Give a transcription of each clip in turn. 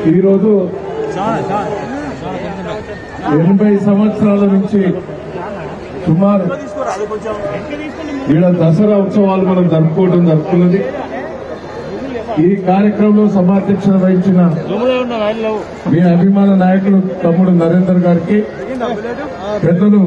ఈరోజు ఎనభై సంవత్సరాల నుంచి సుమారు ఈడ దసరా ఉత్సవాలు మనం జరుపుకోవడం జరుపుకున్నది ఈ కార్యక్రమంలో సభాధ్యక్షత వహించిన మీ అభిమాన నాయకులు తమ్ముడు నరేందర్ గారికి పెద్దలు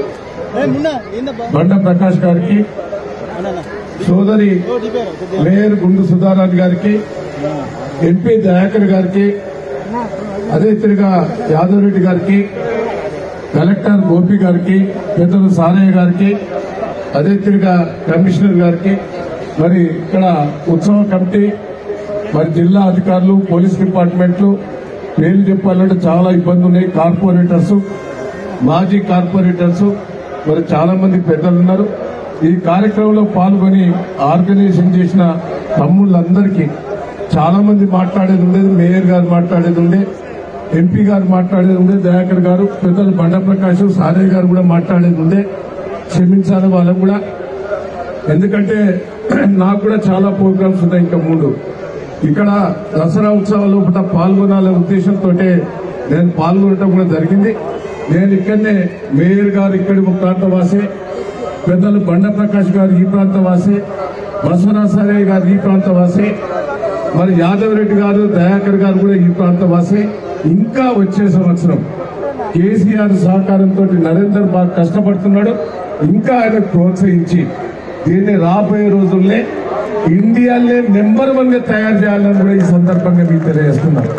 బండ ప్రకాష్ గారికి సోదరి మేయర్ గుండు సుధారాణి గారికి ఎంపీ దయాకర్ గారికి అదే తిరిగా యాదవ్ రెడ్డి గారికి కలెక్టర్ గోపి గారికి పెద్దలు సారయ్య గారికి అదే తిరిగా కమిషనర్ గారికి మరి ఇక్కడ ఉత్సవ కమిటీ మరి జిల్లా అధికారులు పోలీస్ డిపార్ట్మెంట్లు పేర్లు చెప్పాలంటే చాలా ఇబ్బంది ఉన్నాయి కార్పొరేటర్స్ మాజీ కార్పొరేటర్స్ మరి చాలా మంది పెద్దలు ఉన్నారు ఈ కార్యక్రమంలో పాల్గొని ఆర్గనైజేషన్ చేసిన తమ్ముళ్ళందరికీ చాలా మంది మాట్లాడేది ఉండేది మేయర్ గారు మాట్లాడేది ఉండే ఎంపీ గారు మాట్లాడేది ఉండే దయాకర్ గారు పెద్దలు బండ ప్రకాష్ సారయ్య గారు కూడా మాట్లాడేది ఉండే క్షమించాలి వాళ్ళకు కూడా ఎందుకంటే నాకు కూడా చాలా ప్రోగ్రామ్స్ ఉన్నాయి ఇంకా ముందు ఇక్కడ దసరా ఉత్సవాల లోపల పాల్గొనాలనే ఉద్దేశంతో నేను పాల్గొనడం కూడా జరిగింది నేను ఇక్కడనే మేయర్ గారు ఇక్కడి ఒక ప్రాంతవాసే పెద్దలు బండ ప్రకాష్ గారు ఈ ప్రాంతవాసే బసవరాసారయ్య గారు ఈ ప్రాంతవాసే మరి యాదవ్ రెడ్డి గారు దయాకర్ గారు కూడా ఈ ప్రాంతవాసే ఇంకా వచ్చే సంవత్సరం కేసీఆర్ సహకారంతో నరేందర్ బాగా కష్టపడుతున్నాడు ఇంకా ఆయన ప్రోత్సహించి దీన్ని రాబోయే రోజుల్లో ఇండియాలో నెంబర్ వన్ గా తయారు చేయాలని కూడా ఈ సందర్భంగా మీకు తెలియజేస్తున్నాను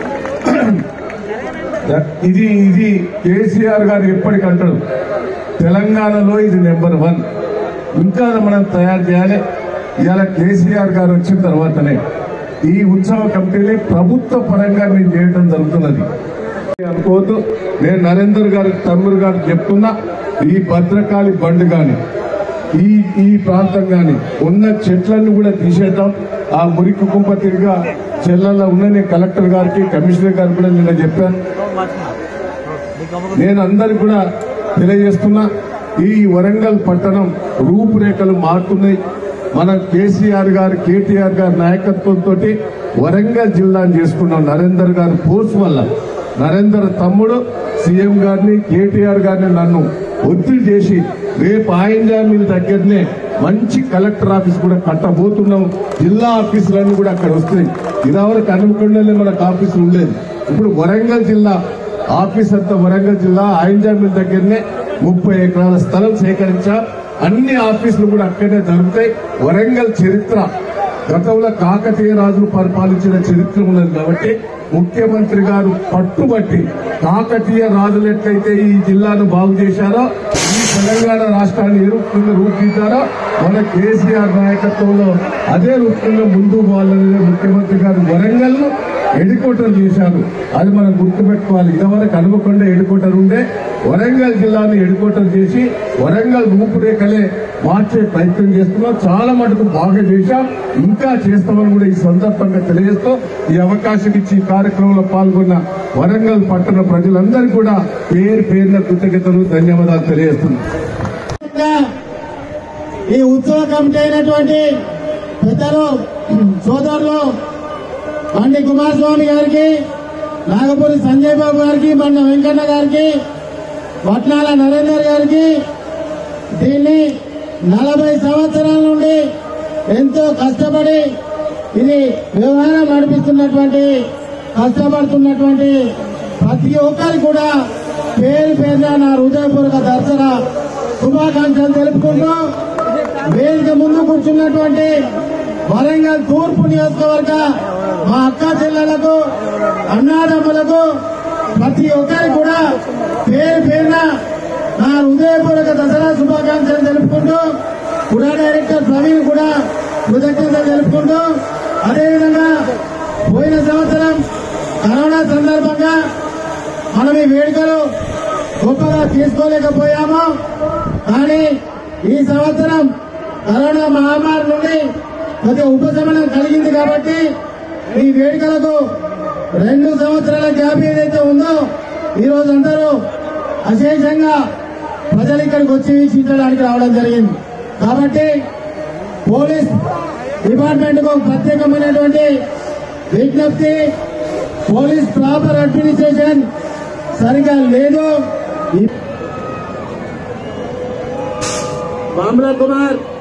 ఇది ఇది కేసీఆర్ గారు ఎప్పటికంటాడు తెలంగాణలో ఇది నెంబర్ వన్ ఇంకా మనం తయారు చేయాలి ఇవాళ కేసీఆర్ గారు వచ్చిన తర్వాతనే ఈ ఉత్సవ కమిటీని ప్రభుత్వ పరంగా నేను చేయడం జరుగుతున్నది అనుకోవద్దు నేను నరేందర్ గారి తమ్ముడు గారు చెప్తున్నా ఈ భద్రకాళి బండ్ గాని ఈ ఈ ప్రాంతం గాని ఉన్న చెట్లన్నీ కూడా తీసేద్దాం ఆ మురికి కుంప తిరిగా చెల్లల్లో ఉన్న నేను కలెక్టర్ గారికి కమిషనర్ గారికి కూడా నిన్న చెప్పాను నేను అందరికి కూడా తెలియజేస్తున్నా ఈ వరంగల్ పట్టణం రూపురేఖలు మారుతున్నాయి మన కేసీఆర్ గారు కేటీఆర్ గారి నాయకత్వంతో వరంగల్ జిల్లాను చేసుకున్నాం నరేందర్ గారి పోస్ట్ వల్ల నరేందర్ తమ్ముడు సీఎం గారిని కేటీఆర్ గారిని నన్ను ఒత్తిడి చేసి రేపు ఆయన మీ దగ్గరనే మంచి కలెక్టర్ ఆఫీస్ కూడా కట్టబోతున్నాం జిల్లా ఆఫీసులన్నీ కూడా అక్కడ వస్తాయి ఇదివరకు అనుకుండానే మనకు ఆఫీసులు ఉండేది ఇప్పుడు వరంగల్ జిల్లా ఆఫీస్ అంతా వరంగల్ జిల్లా ఆయనజామీన్ దగ్గరనే ముప్పై ఎకరాల స్థలం సేకరించా అన్ని ఆఫీసులు కూడా అక్కడనే జరుగుతాయి వరంగల్ చరిత్ర గతంలో కాకతీయ రాజులు పరిపాలించిన చరిత్ర ఉన్నది కాబట్టి ముఖ్యమంత్రి గారు పట్టుబట్టి కాకతీయ రాజులు ఎట్లయితే ఈ జిల్లాను బాగు చేశారో ఈ తెలంగాణ రాష్ట్రాన్ని ఏ రూపంగా రూపుదిద్దారో మన కేసీఆర్ నాయకత్వంలో అదే రూపంగా ముందు పోవాలనే ముఖ్యమంత్రి గారు వరంగల్ ను ఎడికోటర్ చేశారు అది మనం గుర్తుపెట్టుకోవాలి ఇదివరకు హనుమకొండ ఎడికోటర్ ఉండే వరంగల్ జిల్లాను ఎడికోటర్ చేసి వరంగల్ రూపురేఖలే మార్చే ప్రయత్నం చేస్తున్నాం చాలా మటుకు బాగా చేశాం ఇంకా చేస్తామని కూడా ఈ సందర్భంగా తెలియజేస్తూ ఈ అవకాశం ఇచ్చి ఈ కార్యక్రమంలో పాల్గొన్న వరంగల్ పట్టణ ప్రజలందరికీ కూడా పేరు పేరున కృతజ్ఞతలు ధన్యవాదాలు తెలియజేస్తున్నాం ఈ ఉత్సవ కమిటీ అయినటువంటి పెద్దలు సోదరులు బండి కుమారస్వామి గారికి నాగపూరి సంజయ్ బాబు గారికి బండ వెంకన్న గారికి వట్నాల నరేందర్ గారికి దీన్ని నలభై సంవత్సరాల నుండి ఎంతో కష్టపడి ఇది వ్యవహారం నడిపిస్తున్నటువంటి కష్టపడుతున్నటువంటి ప్రతి ఒక్కరికి కూడా పేరు పేరున నా హృదయపూర్వక దర్శన శుభాకాంక్షలు తెలుపుకుంటూ వేదిక ముందు కూర్చున్నటువంటి వరంగల్ తూర్పు నియోజకవర్గ మా అక్క చెల్లెలకు అన్నాదమ్ములకు ప్రతి ఒక్కరికి కూడా పేరు పేరున నా హృదయపూర్వక దసరా శుభాకాంక్షలు తెలుపుకుంటూ కూడా డైరెక్టర్ ప్రవీణ్ కూడా కృతజ్ఞతలు తెలుపుకుంటూ అదేవిధంగా పోయిన సంవత్సరం కరోనా సందర్భంగా మనం ఈ వేడుకలు గొప్పగా తీసుకోలేకపోయాము కానీ ఈ సంవత్సరం కరోనా మహమ్మారి నుండి కొద్దిగా ఉపశమనం కలిగింది కాబట్టి ఈ వేడుకలకు రెండు సంవత్సరాల గ్యాప్ ఏదైతే ఉందో ఈ రోజు అందరూ అశేషంగా ప్రజలు ఇక్కడికి వచ్చి వీక్షించడానికి రావడం జరిగింది కాబట్టి పోలీస్ డిపార్ట్మెంట్ కు ప్రత్యేకమైనటువంటి విజ్ఞప్తి పోలీస్ ప్రాపర్ అడ్మినిస్ట్రేషన్ సరిగా లేదు ఈ- బాంబుల కుమార్